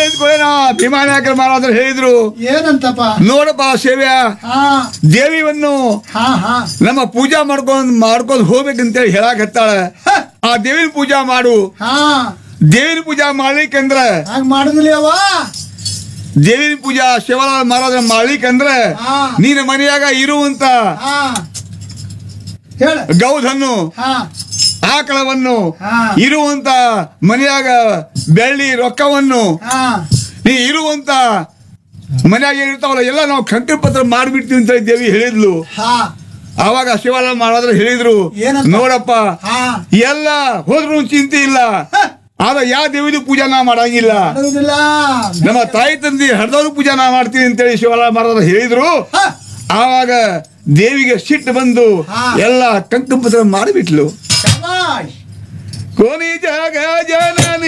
ನಿಂತ್ಕೊಳ್ಳೇನ ಭೀಮಾನಾಯಕರ ಮಹಾರಾಜರು ಹೇಳಿದ್ರು ಏನಂತಪ್ಪ ನೋಡಪ್ಪ ಸೇವ್ಯ ಹಾ ದೇವಿಯನ್ನು ಹಾ ಹಾ ನಮ್ಮ ಪೂಜಾ ಮಾಡ್ಕೊಂಡ್ ಮಾಡ್ಕೊಂಡ್ ಹೋಗ್ಬೇಕಂತೇಳಿ ಹೇಳಾಕತ್ತಾಳ ಹ, ಆ ದೇವಿನ ಪೂಜಾ ಮಾಡು ಹಾ ದೇವಿನ ಪೂಜಾ ಮಾಡ್ಲಿಕ್ಕಂದ್ರ ಹಂಗ ಮಾಡುದಿಲ್ಲ ಅವ್ವ ದೇವಿನ ಪೂಜಾ ಶಿವಲಾಲ್ ಮಹಾರಾಜ ಮಾಡ್ಲಿಕ್ಕಂದ್ರ ಹಾ. ನೀನ ಮನೆಯಾಗ ಇರುವಂತ ಹಾ ಹೇಳ ಗೌಧನ್ನು ಹಾ ಆಕಳವನ್ನು ಹಾ. ಇರುವಂತ ಮನೆಯಾಗ ಬೆಳ್ಳಿ ರೊಕ್ಕವನ್ನು ಹಾ ನೀ ಇರುವಂತ ಮನ್ಯಾಗ ಏನಿರ್ತಾವಲ್ಲ ಎಲ್ಲ ನಾವು ಕಂಕಣ ಪತ್ರ ಮಾಡಿಬಿಡ್ತೀವಿ ಅಂತ ದೇವಿ ಹೇಳಿದ್ಲು ಹಾ ಆವಾಗ ಶಿವಲಾಲ್ ಮಹಾರಾಜರು ಹೇಳಿದ್ರು ಏನಂತ? ನೋಡಪ್ಪ ಹಾ ಎಲ್ಲ ಹೋದ್ರು ಚಿಂತೆ ಇಲ್ಲ ಆದ್ರೆ ಯಾವ ದೇವಿದು ಪೂಜಾ ನಾ ಮಾಡಂಗಿಲ್ಲ ಮಾಡುದಿಲ್ಲ ನಮ್ಮ ತಾಯಿ ತಂದೆ ಹರಿದವ್ರು ಪೂಜಾ ನಾ ಮಾಡ್ತೀವಿ ಅಂತೇಳಿ ಶಿವಲಾಲ್ ಮಹಾರಾಜರು ಹೇಳಿದ್ರು ಹ, ಆವಾಗ ದೇವಿಗೆ ಸಿಟ್ಟು ಬಂದು ಹಾ. ಎಲ್ಲ ಕಂಕಣ ಪತ್ರ ಮಾಡಿಬಿಟ್ಲು ಶಬಾಷ್ ಕೋನಿ ಜಾಗ ಜನನಿ